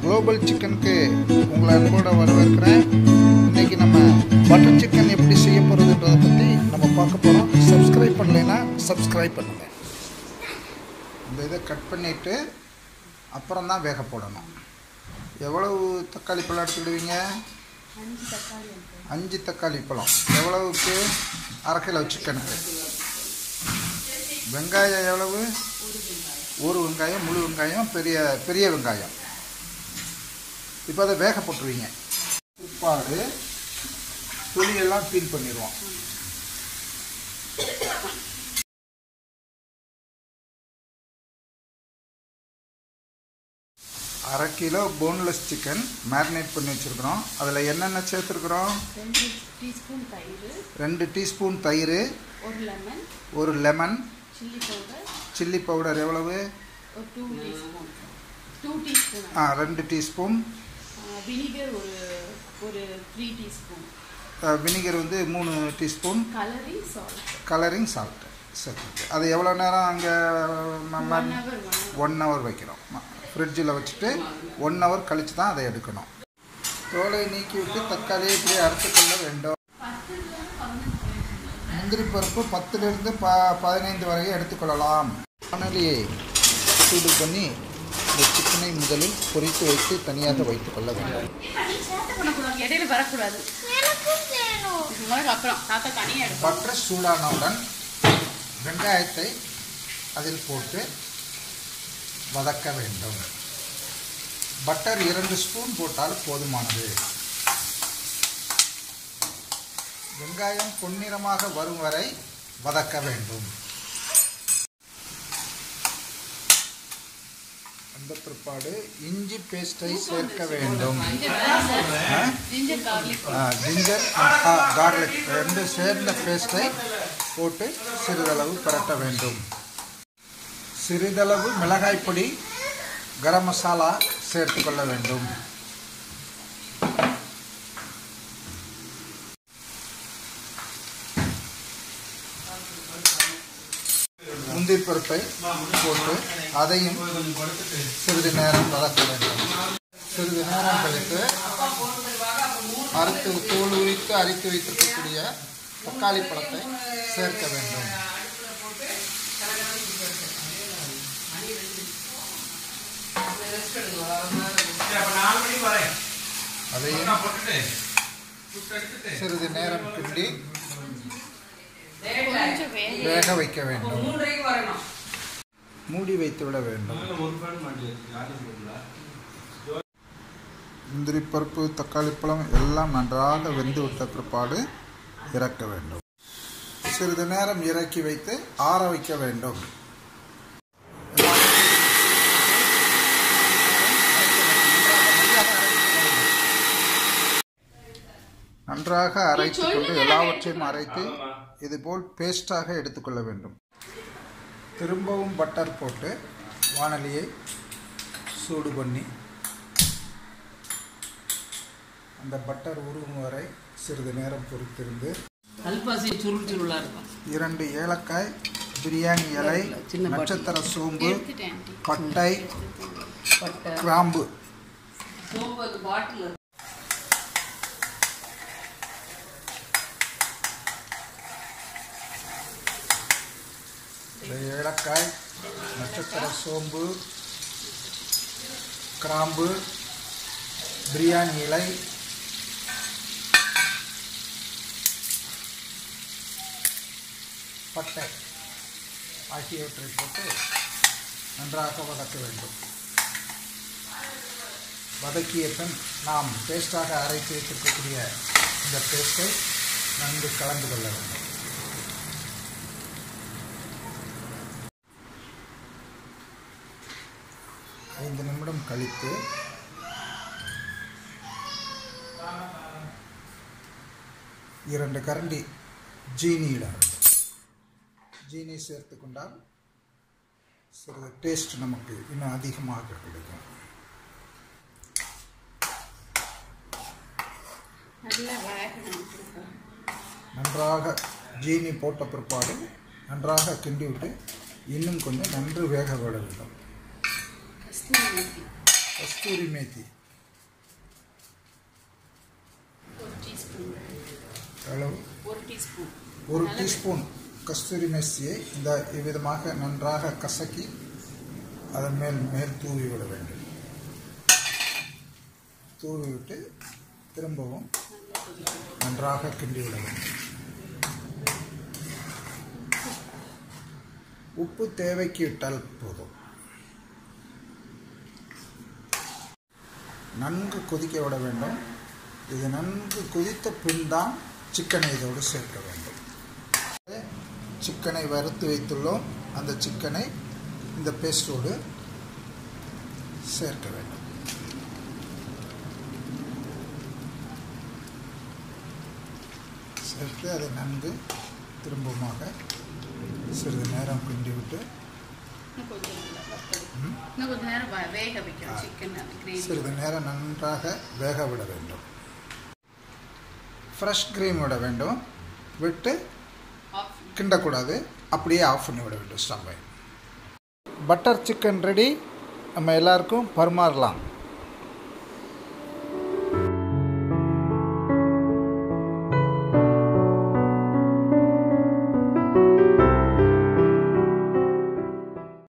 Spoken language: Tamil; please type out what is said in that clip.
குளோபல் சிக்கனுக்கு உங்களை அன்போட வரவேற்கிறேன் இன்னைக்கு நம்ம பட்டர் சிக்கன் எப்படி செய்ய போகிறதுன்றதை பற்றி நம்ம பார்க்க போகிறோம் சப்ஸ்கிரைப் பண்ணலைன்னா சப்ஸ்கிரைப் பண்ணுங்கள் இந்த இதை கட் பண்ணிவிட்டு அப்புறம் தான் வேக போடணும் எவ்வளவு தக்காளி பழம் எடுத்துக்கிடுவீங்க அஞ்சு தக்காளி பழம் எவ்வளவுக்கு அரை கிலோ சிக்கனுக்கு வெங்காயம் எவ்வளவு ஒரு வெங்காயம் முழு வெங்காயம் பெரிய பெரிய வெங்காயம் இப்போ அதை வேக போட்டுருவீங்க உப்பாடு துளியெல்லாம் பீல் பண்ணிடுவோம் அரை கிலோ போன்லெஸ் சிக்கன் மேரினேட் பண்ணி வச்சுருக்குறோம் அதில் என்னென்ன சேர்த்துருக்குறோம் ரெண்டு டீஸ்பூன் தயிர் ரெண்டு டீஸ்பூன் தயிர் ஒரு லெமன் ஒரு lemon chilli powder chilli powder எவ்வளவு ஒரு டூ டீஸ்பூன் டூ டீஸ்பூன் ஆ ரெண்டு டீஸ்பூன் வினிகர் ஒரு ஒரு த்ரீ டீஸ்பூன் வினிகர் வந்து மூணு teaspoon colouring salt colouring salt சரி அது எவ்வளோ நேரம் அங்கே நம்ம one hour one one hour வைக்கிறோம் ஃப்ரிட்ஜில் வச்சுட்டு ஒன் ஹவர் கழித்து தான் அதை எடுக்கணும் தோலை நீக்கி விட்டு தக்காளியை இப்படி அறுத்துக்கொள்ள வேண்டும் முந்திரி பருப்பு பத்துலேருந்து ப பதினைந்து வரையும் எடுத்துக்கொள்ளலாம் வானொலியை சூடு பண்ணி இந்த சிக்கனை முதலில் பொரித்து வைத்து தனியாக வைத்துக்கொள்ள வேண்டும் சேட்டை பண்ணக்கூடாது இடையில வரக்கூடாது உங்களுக்கு அப்புறம் தாத்தா தனியாக எடுப்போம் பற்ற சூடானவுடன் வெங்காயத்தை அதில் போட்டு வதக்க வேண்டும் பட்டர் இரண்டு ஸ்பூன் போட்டால் போதுமானது வெங்காயம் பொன்னிறமாக வரும் வரை வதக்க வேண்டும் அந்த பிற்பாடு இஞ்சி பேஸ்டை சேர்க்க வேண்டும் ஆ? ஜிஞ்சர் கார்லிக் ஜிஞ்சர் கார்லிக் ரெண்டு சேர்ந்த பேஸ்ட்டை போட்டு சிறிதளவு பரட்ட வேண்டும் சிறிதளவு மிளகாய் பொடி கரம் மசாலா சேர்த்து கொள்ள வேண்டும் முந்திரி பருப்பை போட்டு அதையும் சிறிது நேரம் வதக்க வேண்டும் சிறிது நேரம் கழித்து அறுத்து தோல் உரித்து அரித்து வைத்திருக்கக்கூடிய தக்காளி பழத்தை சேர்க்க வேண்டும் அதையும் சிறிது நேரம் கிண்டி கொஞ்சம் வேக வேக வைக்க வேண்டும் மூடி வைத்து விட வேண்டும் முந்திரி பருப்பு தக்காளி பழம் எல்லாம் நன்றாக வெந்து விட்ட பிற்பாடு இறக்க வேண்டும் சிறிது நேரம் இறக்கி வைத்து ஆற வைக்க வேண்டும் நன்றாக அரைத்து கொண்டு எல்லாவற்றையும் அரைத்து இதுபோல் பேஸ்டாக எடுத்துக்கொள்ள வேண்டும் திரும்பவும் பட்டர் போட்டு வானலியை சூடு பண்ணி அந்த பட்டர் உருகும் வரை சிறிது நேரம் பொறுத்திருந்து கல்பாசி சுருள் சுருளாக இருக்கும் இரண்டு ஏலக்காய் பிரியாணி இலை சின்ன பாட்டில். நட்சத்திர சோம்பு எடுத்துட்டேன் ஆண்டி பட்டை பட்டை கிராம்பு சோப்பு அது பாட்டில் இந்த ஏலக்காய் நட்சத்திர சோம்பு கிராம்பு பிரியாணி இலை பட்டை ஆகியவற்றை போட்டு நன்றாக வதக்க வேண்டும் வதக்கிய பின் நாம் பேஸ்டாக அரைத்து வைத்திருக்கக்கூடிய இந்த பேஸ்ட்டை நன்கு கலந்து கொள்ள வேண்டும் ஐந்து நிமிடம் கழித்து இரண்டு கரண்டி ஜீனி இட வேண்டும் ஜீனி சேர்த்து கொண்டால் சிறிது டேஸ்ட் நமக்கு இன்னும் அதிகமாக கிடைக்கும் நல்லா வேகணும் நன்றாக ஜீனி போட்ட பிற்பாடு நன்றாக கிண்டி விட்டு இன்னும் கொஞ்சம் நன்று வேக விட வேண்டும் கஸ்தூரி மேத்தி கஸ்தூரி மேத்தி அளவு ஒரு டீஸ்பூன் ஒரு டீஸ்பூன் கஸ்தூரி மெஸ்ஸியை இந்த இவ்விதமாக நன்றாக கசக்கி அதன் மேல் மேல் தூவி விட வேண்டும் தூவி விட்டு திரும்பவும் நன்றாக கிண்டி விட வேண்டும் உப்பு தேவைக்கு இட்டால் போதும் நன்கு கொதிக்க விட வேண்டும் இது நன்கு கொதித்த பின் தான் சிக்கனை இதோடு சேர்க்க வேண்டும் சிக்கனை வறுத்து வைத்துள்ளோம் அந்த சிக்கனை இந்த பேஸ்டோடு சேர்க்க வேண்டும் சேர்த்து அதை நன்கு திரும்பமாக சிறிது நேரம் கிண்டி விட்டு இன்னும் கொஞ்சம் நல்லா வறுத்தது. இன்னும் கொஞ்ச நேரம் வ- வேக வைக்கணும் சிக்கன் கிரேவி சிறிது நேரம் நன்றாக வேக விட வேண்டும் ஃப்ரெஷ் க்ரீம் விட வேண்டும் விட்டு ஆஃப் கிண்டக்கூடாது அப்படியே ஆஃப் பண்ணி விட வேண்டும் ஸ்டவ்வை பட்டர் சிக்கன் ரெடி நம்ம எல்லாருக்கும் பரிமாறலாம்